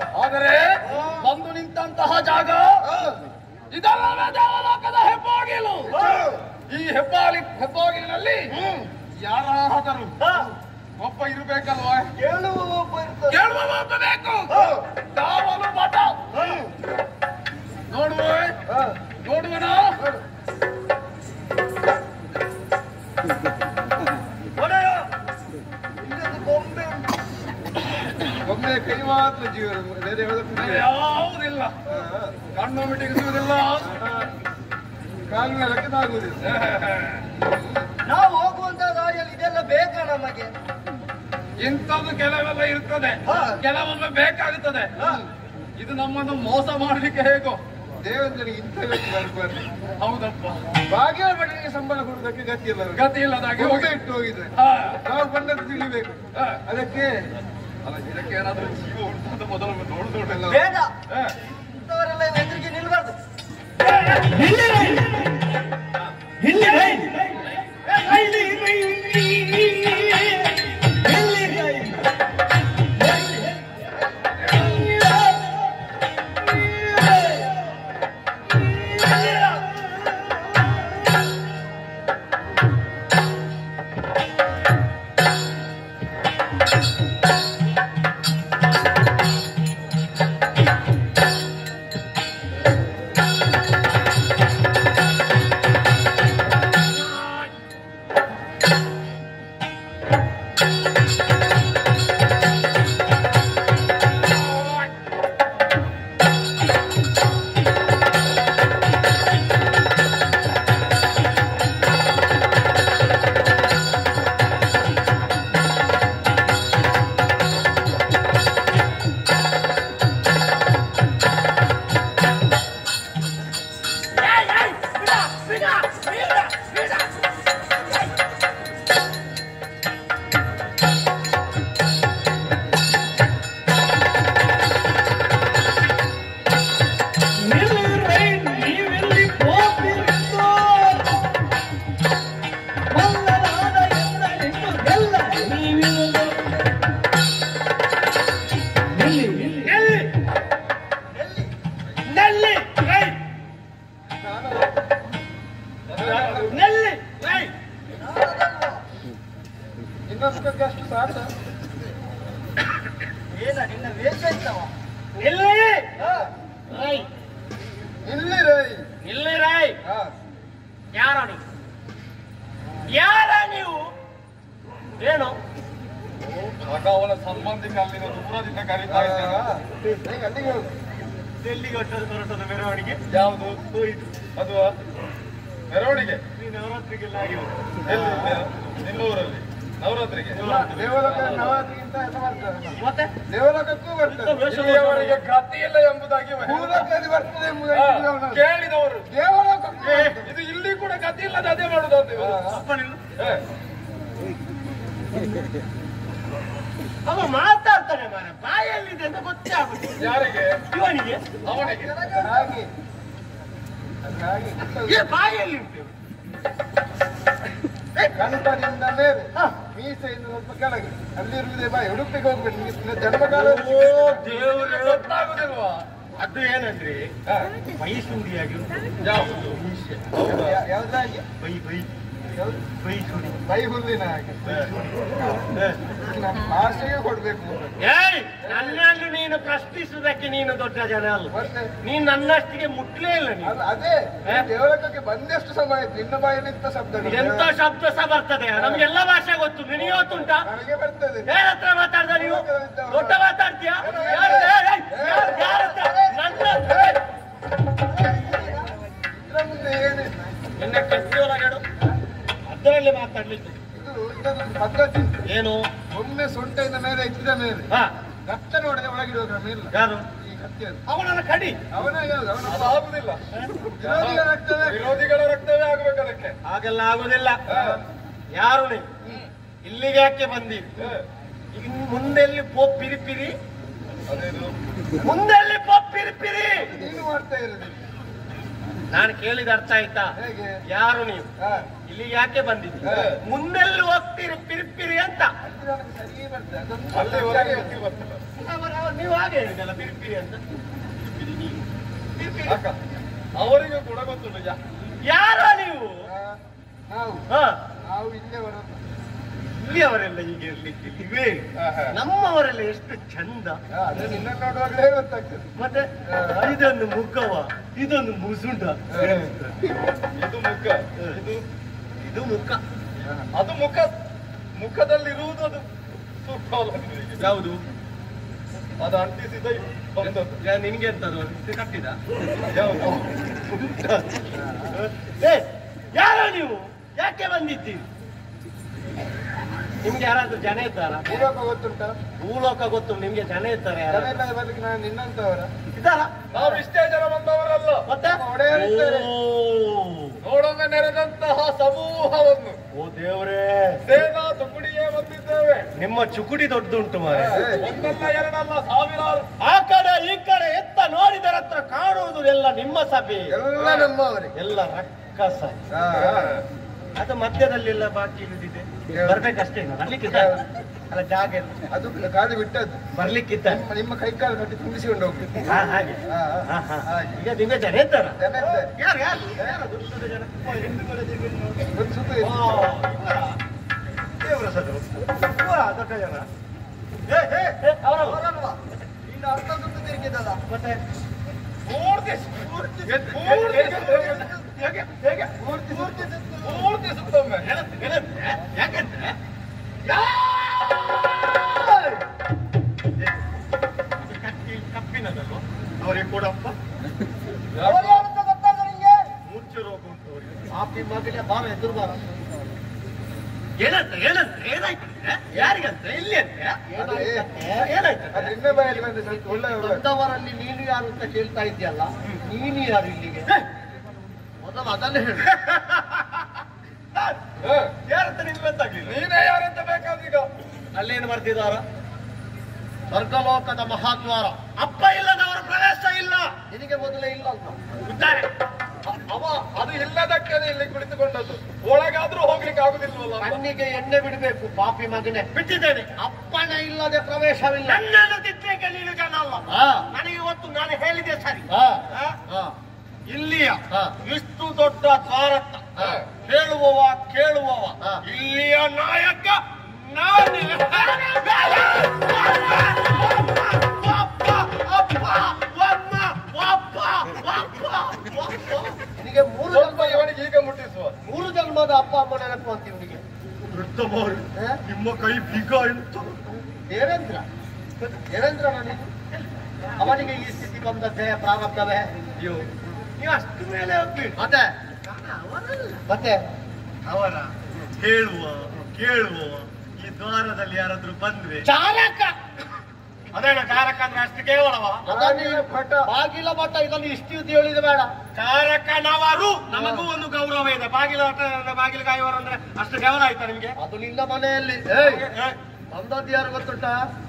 ಆದರೆ ಬಂದು ನಿಂತಹ ಜಾಗ ಇದಲ್ಲವೇ ದೇವಲೋಕದ ಹೆಬ್ಬಾಗಿಲು ಈ ಹೆಬ್ಬಾಗಿ ಹೆಬ್ಬಾಗಿಲಿನಲ್ಲಿ ಯಾರಾದರೂ ಒಬ್ಬ ಇರಬೇಕಲ್ವಾ ಕೇಳುವ ಒಬ್ಬ ಇರ್ತಾನೆ. ಕೇಳುವ ಒಬ್ಬ ಬೇಕು ಕಾವಲು ಮಠ ನೋಡುವ ಹಾ. ನೋಡುವನ ಒಡೆಯ, ಇಲ್ಲೊಂದು ಗೊಂಬೆ ಉಂಟು. ಒಮ್ಮೆ ಕೈ ಮಾತ್ರ ಜೀವನ ಬೇರೆ ಯಾವುದಕ್ಕೂ ಜೀವ. ಯಾವುದಿಲ್ಲ ಹಾ. ಕಣ್ಣು ಮಿಟಿಗಿಸುವುದಿಲ್ಲ ಕಾಲು ಮೇಲಕ್ಕೆ ಆಗುವುದಿಲ್ಲ ನಾವು ಹೋಗುವಂತ ದಾರಿಯಲ್ಲಿ ಇದೆಲ್ಲ ಬೇಕಾ ನಮಗೆ ಇಂಥದ್ದು ಕೆಲವೆಲ್ಲ ಇರ್ತದೆ ಹಾ. ಕೆಲವೊಮ್ಮೆ ಬೇಕಾಗುತ್ತದೆ ಹಾ. ಇದು ನಮ್ಮನ್ನು ಮೋಸ ಮಾಡಲಿಕ್ಕೆ ಹೇಗೋ ದೇವೇಂದ್ರನಿಗೆ ಇಂಥ ವ್ಯಕ್ತಿ ಬರ್ಬಾರ್ದು ಹೌದಪ್ಪ ಬಾಗಿಲ ಭಟನಿಗೆ ಸಂಬಳ ಕೊಡುವುದಕ್ಕೆ ಗತಿ ಇಲ್ಲ ಅವ್ರಿಗೆ. ಗತಿ ಇಲ್ಲದಾಗೆ ಗೊಂಬೆ ಹೋಗಿ ಇಟ್ಟು ಹೋಗಿದ್ರೆ ಹಾ. ನಾವು ಬಂದದ್ದು ತಿಳಿಬೇಕು ಹಾ. ಅದಕ್ಕೆ ಅಲ್ಲ ಇದಕ್ಕೆ ಏನಾದ್ರೂ ಜೀವ ಉಂಟು ಅಂತ ಮೊದಲು ನೋಡು ನೋಡಲ್ಲ ಬೇಡ ಇಂಥವರೆಲ್ಲ ಎದುರಿಗೆ ನಿಲ್ಬಾರ್ದು ಇನ್ನೊಂದಕ್ಕೆ ಅಷ್ಟು ಸಾಕ ಏನ ನಿನ್ನ ವೇಷ ಇತ್ತವ ಹಾ. ಇಲ್ಲಿ ರೈ ಇಲ್ಲಿ ರಾಯ್ ಹಾ ಯಾರ ನೀವು ಯಾರ ನೀವು ಏನು ಆಗ ಅವನ ಸಂಬಂಧಿಕ ಅಲ್ಲಿನ ದೂರದಿಂದ ಕರೀತಾ ಇದ್ದೇನೆ ಈಗ ಅಲ್ಲಿಗೆ ಹೋಗು. ಎಲ್ಲಿಗೆ ಹೊರಟದ ಹೊರಟದ ಮೆರವಣಿಗೆ ಯಾವುದು ಅದು ಮೆರವಣಿಗೆ ಈ ನವರಾತ್ರಿಗೆಲ್ಲ ಆಗಿಲ್ಲ ಎಲ್ಲಿ ನಿನ್ನೂರಲ್ಲಿ ನವರಾತ್ರಿಗೆ ದೇವಲೋಕ ನವರಾತ್ರಿಗಿಂತ ಎಲ್ಲ ಬರ್ತದೆ ಮತ್ತೆ ದೇವಲೋಕಕ್ಕೂ ಬರ್ತದೆ ಇಲ್ಲಿಯವರೆಗೆ ಗತಿ ಇಲ್ಲ ಎಂಬುದಾಗಿ ಭೂಲೋಕದಲ್ಲಿ ಬರ್ತದೆ ಹಾ, ಎಂಬುದಾಗಿ ತಿಳಿದವನು. ಕೇಳಿದವರು ದೇವಲೋಕಕ್ಕೂ ಏ, ಬರ್ತದೆ. ಇದು ಇಲ್ಲಿ ಕೂಡ ಗತಿ ಇಲ್ಲದ ಅದೇ ಮಾಡುದಂತೆ ಇವರು. ಅಪ್ಪ ನಿಲ್ಲು. ಏ, ಅವ ಮಾತಾಡ್ತಾನೆ ಮಾರ ಬಾಯಲ್ಲಿದೆ ಅಂತ ಗೊತ್ತೇ ಆಗುದಿಲ್ಲ ಯಾರಿಗೆ ಇವನಿಗೆ ಅವನಿಗೆ ಹಾಗೆ ಹಾಗೆ ಏ ಬಾಯಲ್ಲಿ ಉಂಟು ಕಂಠದಿಂದ ಮೇಲೆ ಮೀಸೆಯಿಂದ ಸ್ವಲ್ಪ ಕೆಳಗೆ ಅಲ್ಲಿರುವುದೇ ಬಾಯಿ ಉಡುಪಿಗೆ ಹೋಗ್ಬೇಕು ನಿನ್ನ ಜನ್ಮಕಾಲ ಓ ದೇವ್ರೇ ಗೊತ್ತಾಗುದಿಲ್ವಾ ಅದು ಏನಂದ್ರೆ ಹಾ, ಮೈಸೂರಿಯಾಗಿ ಉಂಟು ಯಾವುದು ಯಾ- ಯಾವ್ದಾಗಿ ಬೈ ಬೈ ಯಾವ್ದು? ಮೈಸೂರಿ ಬೈ ಹುಲ್ಲಿನ ಹಾಗೆ ನಮ್ಮ ಭಾಷೆಗೆ ಕೊಡ್ಬೇಕು ಏಯ್ ನನ್ನನ್ನು ನೀನು ಪ್ರಶ್ನಿಸುವುದಕ್ಕೆ ನೀನು ದೊಡ್ಡ ಜನ ಅಲ್ಲ ಮತ್ತೆ ನೀನ್ ನನ್ನಷ್ಟಿಗೆ ಮುಟ್ಲೇ ಇಲ್ಲ ನೀನು ಅಲ್ಲ ಅದೇ ಹಾ? ದೇವಲೋಕಕ್ಕೆ ಬಂದೆಷ್ಟು ಸಮಯ ಆಯ್ತು ನಿನ್ನ ಬಾಯಲ್ಲಿ ಇಂಥ ಶಬ್ದಗಳು ಎಂತ ಶಬ್ದ ಸಹ ಬರ್ತದೆ ನಮ್ಗೆಲ್ಲ ಭಾಷೆ ಗೊತ್ತು ನಿನಗೆ ಗೊತ್ತುಂಟಾ ನನಗೆ ಬರ್ತದೆ ಯಾರ ಹತ್ರ ಮಾತಾಡ್ದ ನೀವು ದೊಡ್ಡ ಮಾತಾಡ್ತೀಯಾ ಯಾರು ಏಯ್, ಏಯ್, ಯಾರು- ಯಾರ ಹತ್ರ? ನನ್ನ ಹತ್ರ? ಇದ್ರ ಮುಂದೆ ಏನಿಲ್ಲ ನಿನ್ನ ಕಟ್ಟಿ ಒಳಗಡು ಅದರಲ್ಲಿ ಮಾತಾಡ್ಲಿಕ್ಕೆ ಇದು ಇದೊಂದು ಪದ್ಧತಿ ಉಂಟು. ಏನು ಒಮ್ಮೆ ಸೊಂಟೆಯಿಂದ ಮೇಲೆ ಎತ್ತಿದ ಮೇಲೆ ಹಾ ರಕ್ತ ನೋಡದೆ ಒಳಗಿಡುವ ಕ್ರಮ ಇಲ್ಲ ಯಾರು ಈ ಕತ್ತಿಯನ್ನು ಅವನನ್ನ ಕಡಿ ಅವನ ಯಾವ್ದು? ಅವನ ಅದು ಆಗುದಿಲ್ಲ ವಿರೋಧಿಗಳ ರಕ್ತವೇ ವಿರೋಧಿಗಳ ರಕ್ತವೇ ಆಗ್ಬೇಕು ಅದಕ್ಕೆ ಹಾಗೆಲ್ಲ ಆಗುದಿಲ್ಲ ಯಾರು ನೀವು ಇಲ್ಲಿಗೆ ಯಾಕೆ ಬಂದಿ ಏ, ಇನ್ನು ಮುಂದೆಲ್ಲಿ ಪೋಪ್ ಪಿರಿಪಿರಿ ಅದೇನು ಮುಂದೆಲ್ಲಿ ಪೋಪ್ ಪಿರಿಪಿರಿ ನೀನು ಮಾಡ್ತಾ ಇರೋದು ನಾನು ಕೇಳಿದ ಅರ್ಥ ಆಯ್ತಾ ಹೇಗೆ ಯಾರು ನೀವು ಹಾ ಇಲ್ಲಿಗೆ ಯಾಕೆ ಬಂದಿದ್ದೀರಿ ಹಾ. ಮುಂದೆಲ್ಲಿ ಹೋಗ್ತೀರಿ ಪಿರಿಪಿರಿ ಅಂತ ಅಲ್ಲಿ ನನಗೆ ಸರಿ ಬರ್ತದೆ ಅದೊಂದು ಅಲ್ಲಿವರೆಗೆ ಗತಿ ಬರ್ತದೆ ಅವರ- ಅವರು- ನೀವು ಹಾಗೆ ಹೇಳಿದಲ್ಲ ಪಿರಿಪಿರಿ ಅಂತ ಪಿರಿಪಿರಿ ನೀವು. ಪಿರಿಪಿರಿ. ಅಕ್ಕ ಅವರಿಗೂ ಕೂಡ ಗೊತ್ತುಂಟು ಯಾ ಯಾರೋ ನೀವು ಆ, ನಾವು ಹಾ ನಾವು ಇಲ್ಲೇ ಬರೋದು ಇಲ್ಲಿಯವರೆಲ್ಲ ಹೀಗೆ ಇರ್ಲಿಕ್ಕೆ ಇವೆ ಹಾ, ಹಾ. ನಮ್ಮವರೆಲ್ಲ ಎಷ್ಟು ಚಂದ ಆ, ಅದು ನಿನ್ನ ನೋಡುವಾಗಲೇ ಗೊತ್ತಾಗ್ತದೆ ಮತ್ತೆ ಇದೊಂದು ಮುಖವ ಇದೊಂದು ಮುಸುಂಡ ಇದು ಮುಖ ಇದು ಇದು ಮುಖ ಅದು ಮುಖ ಮುಖದಲ್ಲಿರುವುದು ಅದು ಸೂಕ್ತವಲ್ಲ ನಿನಗೆ. ಯಾವುದು ಅದು ಅಂಟಿಸಿದ ಬಂದದ್ದು ನಿನ್ಗೆ ಎಂತದು ಇದು ಕಟ್ಟಿದ ಯಾವುದು ಏ, ಯಾರೋ ನೀವು ಯಾಕೆ ಬಂದಿದ್ದೀರಿ ನಿಮ್ಗೆ ಯಾರಾದ್ರೂ ಜನ ಇದ್ದಾರಾ ಪೂರ್ವಕ ಗೊತ್ತುಂಟ ಭೂಲೋಕ ಗೊತ್ತು ನಿಮ್ಗೆ ಜನ ಇದ್ದಾರೆ ಯಾರು ಜನ ಬರ್ಲಿಕ್ಕೆ ನಾನು ನಿನ್ನಂತವರ ಇದ್ದಾರಾ ನಾವು ಇಷ್ಟೇ ಜನ ಬಂದವರಲ್ಲ ಮತ್ತೆ ನಮ್ಮ ಒಡೆಯರಿದ್ದಾರೆ. ಓ, ನೋಡೊಮ್ಮೆ ನೆರೆದಂತಹ ಸಮೂಹವನ್ನು ಓ ದೇವ್ರೇ ಸೇನಾ ತುಕುಡಿಯೇ ಬಂದಿದ್ದೇವೆ ನಿಮ್ಮ ಚುಕುಡಿ ದೊಡ್ಡುಂಟು ಮಾರೆ ಒಂದಲ್ಲ ಎರಡಲ್ಲ ಸಾವಿರಾರು ಆ ಕಡೆ ಈ ಕಡೆ ಎತ್ತ ನೋಡಿದರ ಹತ್ರ ಕಾಣುವುದು ಎಲ್ಲ ನಿಮ್ಮ ಸಭೆ ಎಲ್ಲ ನಮ್ಮವರಿಗೆ ಎಲ್ಲ ರಕ್ಕಸ ಆ, ಆ. ಅದು ಮಧ್ಯದಲ್ಲೆಲ್ಲ ಬಾಕಿ ಇಳಿದಿದೆ ಬರ್ಬೇಕಷ್ಟೇ ಬರ್ಲಿಕ್ಕಿದ್ದ ಅಲ್ಲ ಜಾಗ ಇಲ್ಲ. ಅದು ಗಾಡಿ ಬಿಟ್ಟದ್ದು ಬರ್ಲಿಕ್ಕಿದ್ದ ನಿಮ್ಮ- ನಿಮ್ಮ ಕೈ ಕಾಲು ಕಟ್ಟಿ ತುಂಬಿಸಿಕೊಂಡು ಹೋಗ್ಬೇಕು ಹಾ, ಹಾಗೆ ಆ, ಆ. ಹಾ, ಹಾ. ಹಾಗೆ. ಈಗ ನಿಮ್ಗೆ ಜನ ಇದ್ದಾರ ಜನ ಇದ್ದಾರೆ. ಯಾರು ಯಾರು ಯಾರು ದೊಡ್ಡ ದೊಡ್ಡ ಜನ ಓ, ಹಿಂದುಗಡೆ ತಿರುಗಿ ನೋಡಿ. ಒಂದು ಸುತ್ತು ಓ, ಇವರಾ? ದೇವರ ಸದ್ರು. ಇವರಾ ದೊಡ್ಡ ಜನ ಏ, ಏ, ಏ, ಅವರಲ್ಲ. ಇನ್ನು ಅರ್ಧ ಸುತ್ತು ತಿರುಗಿದಲ್ಲ ಮತ್ತೆ ಪೂರ್ತಿ ಪೂರ್ತಿ ಪೂರ್ತಿ ಹೇಗೆ ಹೇಗೆ ಪೂರ್ತಿ ಪೂರ್ತಿ ಸುತ್ತು ಪೂರ್ತಿ ಸುತ್ತೊಮ್ಮೆ ಏನಂತೆ? ಏನಂತೆ? ಯಾಕಂತೆ ಇದು ಕತ್ತಿ ಕಪ್ಪಿನದಲ್ವ ಅವರಿಗೆ ಕೊಡಪ್ಪ ಅವರು ಯಾರು ಅಂತ ಗೊತ್ತಾಗ ನಿಂಗೆ ಮೂರ್ಛೆ ರೋಗ ಉಂಟು ಅವರಿಗೆ ಪಾಪಿ ಮಗನೇ ಬಾರ ಎದುರು ಬಾರ ಏನಂತ ಏನಂತ ಏನಾಯ್ತು ನಿನ್ಗೆ? ಯಾರಿಗಂತ ಇಲ್ಲಿ ಅಂತೆ ಏನಾಯ್ತು ಅದು ನಿನ್ನ ಬಾಯಲ್ಲಿ ಬಂದು ಸ್ವಲ್ಪ ಒಳ್ಳೆ ಒಳ್ಳೆ ಬಂದವರಲ್ಲಿ ನೀನು ಯಾರು ಅಂತ ಕೇಳ್ತಾ ಇದ್ಯಲ್ಲ ನೀನು ಯಾರು ಇಲ್ಲಿಗೆ ಮೊದಲು ಅದನ್ನೇ ಹೇಳು ಹ. ಯಾರಂತ ನಿಮ್ಗೆ ಗೊತ್ತಾಗ್ಲಿಲ್ಲ ನೀನೇ ಯಾರಂತ ಬೇಕಾದೀಗ ಅಲ್ಲೇನು ಬರ್ತಿದಾರ ಸ್ವರ್ಗಲೋಕದ ಮಹಾದ್ವಾರ ಅಪ್ಪ ಇಲ್ಲದವರ ಪ್ರವೇಶ ಇಲ್ಲ ನಿನಗೆ ಮೊದಲೇ ಇಲ್ಲ ಅಂತ ಇದ್ದಾರೆ ಅ- ಅವ ಅದು ಇಲ್ಲದಕ್ಕೇನೆ ಇಲ್ಲಿ ಕುಳಿತುಕೊಂಡದ್ದು ಒಳಗಾದ್ರೂ ಹೋಗ್ಲಿಕ್ಕೆ ಆಗುದಿಲ್ವಲ್ಲ ಅಂತ. ಕಣ್ಣಿಗೆ ಎಣ್ಣೆ ಬಿಡಬೇಕು ಪಾಪಿ ಮಗನೇ ಬಿಟ್ಟಿದ್ದೇನೆ ಅಪ್ಪನ ಇಲ್ಲದೆ ಪ್ರವೇಶವಿಲ್ಲ ನನ್ನನ್ನು ತಿದ್ದಕ್ಕೆ ನೀನು ಜನ ಅಲ್ಲ ಹಾ. ನನಗೆ ಇವತ್ತು ನಾನು ಹೇಳಿದೆ ಸರಿ ಹಾ, ಹಾ? ಹಾ, ಇಲ್ಲಿಯ ಹಾ. ಇಷ್ಟು ದೊಡ್ಡ ದ್ವಾರತ್ತ ಹಾ. ಹೇಳುವವ ಕೇಳುವವ ಹಾ. ಇಲ್ಲಿಯ ನಾಯಕ ನಾನೇ ಅಪ್ಪ, ಅಪ್ಪ, ಅಮ್ಮ, ಅಪ್ಪ, ಅಪ್ಪ, ಅಪ್ಪ. ನಿನಗೆ ಮೂರು ಸ್ವಲ್ಪ ಜನ್ಮ ಇವನಿಗೆ ಈಗ ಮುಟ್ಟಿಸುವ ಮೂರು ಜನ್ಮದ ಅಪ್ಪ ಅಮ್ಮ ನೆನಪು ಅಂತ ಇವನಿಗೆ ವೃತ್ತಮಾರು, ಹಾ? ನಿಮ್ಮ ಕೈ ಬೀಗ ಎಂತ ದೇವೇಂದ್ರ ದೇವೇಂದ್ರ ನೀನು ಅವನಿಗೆ ಈ ಸ್ಥಿತಿ ಬಂದದ್ದೇ ಪ್ರಾರಬ್ಧವೇ ಅಯ್ಯೋ ನೀವು ಅಷ್ಟು ಮೇಲೆ ಹೋಗ್ಬೇಕು ಮತ್ತೆ ಅವರಲ್ಲ ಮತ್ತೆ ಅವರ ಹೇಳುವ ಕೇಳುವ ಈ ದ್ವಾರದಲ್ಲಿ ಯಾರಾದ್ರೂ ಬಂದ್ರೆ ಚಾಲಕ ಅದೇನ ಚಾರಕ ಅಂದ್ರೆ ಅಷ್ಟು ಕೇವಲವ ಬಾಗಿಲ ಭಟ. ಬಾಗಿಲ ಮಠ ಇದನ್ನು ಇಷ್ಟು ಇದು ಹೇಳಿದ ಬೇಡ ಚಾರಕನವರು ನಮಗೂ ಒಂದು ಗೌರವ ಇದೆ ಬಾಗಿಲ ಬಾಗಿಲ ಕಾಯುವರು ಅಂದ್ರೆ ಅಷ್ಟು ಗೌರವ ಆಯ್ತಾ ನಿಮ್ಗೆ ಅದು ನಿನ್ನ ಮನೆಯಲ್ಲಿ ಏಯ್, ಏ, ಬಂದದ್ದು ಯಾರು ಗೊತ್ತುಂಟ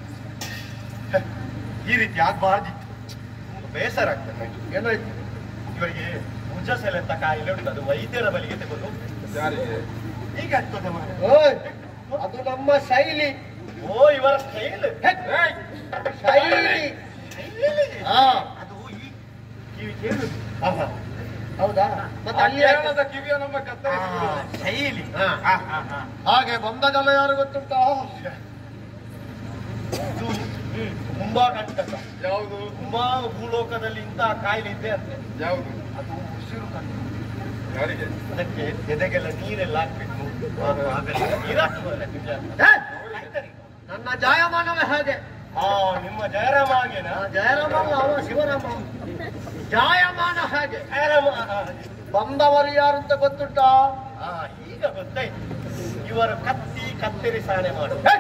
ಈ ರೀತಿ ಆಗ್ಬಾರ್ದಿತ್ತು ಬೇಸರ ಆಗ್ತದೆ ನಂಗೆ. ಏನಾಯ್ತು ಇವರಿಗೆ ಭುಜಸೆಲೆ ಅಂತ ಕಾಯಿಲೆ ಉಂಟು ಅದು ವೈದ್ಯರ ಬಳಿಗೆ ತಗೊಂಡು ಹೋಗ್ಬೇಕು. ಯಾರಿಗೆ ಈಗ ಆಗ್ತದೆ ಮಾರ್ರೆ. ಓಯ್ ಅದು ನಮ್ಮ ಶೈಲಿ ಓ ಇವರ ಸ್ಟೈಲ್ ಶೈಲಿ ಹಾ ಅದು ಈ ಕಿವಿ ಕೇಳುದು ಆಹಾ. ಹೌದಾ ಮತ್ತೆ ಅಲ್ಲಿ ಯಾಕೆ? ಕೇಳದ ಕಿವಿಯ ನಮ್ಮ ಆ, ಕತ್ತರಿಸಿ ಶೈಲಿ ಹಾ. ಹಾ, ಹಾ, ಹಾ. ಹಾಗೆ ಬಂದ ಜನ ಯಾರು ಗೊತ್ತುಂಟಾ ಇದು ತುಂಬಾ ಕಂಟಕ ಯಾವುದು ತುಂಬಾ ಭೂಲೋಕದಲ್ಲಿ ಇಂತಹ ಕಾಯಿಲೆ ಇದೆ ಅಂತೆ ಯಾವುದು ಅದು ಉಸಿರು ಕಂಟಕ ಯಾರಿಗೆ ಅದಕ್ಕೆ ಎದೆಗೆಲ್ಲ ನೀರೆಲ್ಲ ಹಾಕ್ಬೇಕು ಆಮೇಲೆ ನೀರು ಹಾಕ್ಬೋದಲ್ಲ ನಿಜ? ಏ, ನನ್ನ ಜಾಯಮಾನವೇ ಹಾಗೆ ಆ ನಿಮ್ಮ ಜಯರಾಮ ಹಾಗೇನಾ ಆ ಜಯರಾಮ ಅಲ್ಲ, ಅವ ಶಿವರಾಮ ಜಾಯಮಾನ ಹಾಗೆ ಜಯರಾಮ ಆ, ಬಂದವರು ಯಾರು ಅಂತ ಗೊತ್ತುಂಟಾ ಆ, ಈಗ ಗೊತ್ತಾಯ್ತು ಇವರ ಕತ್ತಿ ಕತ್ತರಿ ಸಾಣೆ ಮಾಡು ಏ,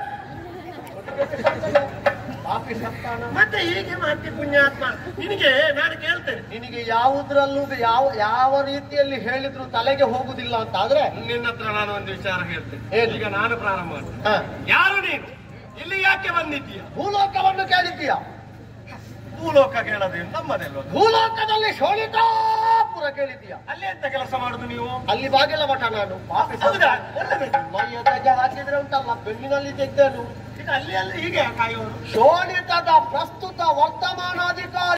ಪಾಪಿ ಸತ್ತಾನ ಮತ್ತೆ ಹೀಗೆ ಮಾಡ್ತಿ ಪುಣ್ಯಾತ್ಮ ನಿನಗೆ ನಾನು ಕೇಳ್ತೇನೆ ನಿನಗೆ ಯಾವುದ್ರಲ್ಲೂ ಯಾವ ಯಾವ ರೀತಿಯಲ್ಲಿ ಹೇಳಿದ್ರು ತಲೆಗೆ ಹೋಗುದಿಲ್ಲ ಅಂತ ಆದ್ರೆ ನಿನ್ನ ಹತ್ರ ನಾನು ಒಂದು ವಿಚಾರ ಹೇಳ್ತೇನೆ ಏನು? ಈಗ ನಾನು ಪ್ರಾರಂಭ ಮಾಡ್ತೇನೆ ಹ, ಯಾರು ನೀನು ಇಲ್ಲಿ ಯಾಕೆ ಬಂದಿದ್ದೀಯ ಭೂಲೋಕವನ್ನು ಕೇಳಿದ್ದೀಯ ಭೂಲೋಕ ಕೇಳೋದು ನಮ್ಮದಲ್ವ ಭೂಲೋಕದಲ್ಲಿ ಶೋಣಿತಾಪುರ ಕೇಳಿದ್ದೀಯ ಅಲ್ಲಿ ಎಂತ ಕೆಲಸ ಮಾಡುದು ನೀವು ಅಲ್ಲಿ ಬಾಗಿಲ ಮಠ ನಾನು ಪಾಪಿ ಹೌದಾ ಸತ್ತ. ಒಳ್ಳೆದು. ಮೈಯ ಧ್ವಜ ಹಾಕಿದ್ರೆ ಉಂಟಲ್ಲ ಬೆನ್ನಿನಲ್ಲಿ ತೆಗ್ದೇನು ಈಗ ಅಲ್ಲಿ ಅಲ್ಲಿ ಹೀಗೆ ಕಾಯೋರು ಶೋಣಿತದ ಪ್ರಸ್ತುತ ವರ್ತಮಾನಾಧಿಕಾರಿ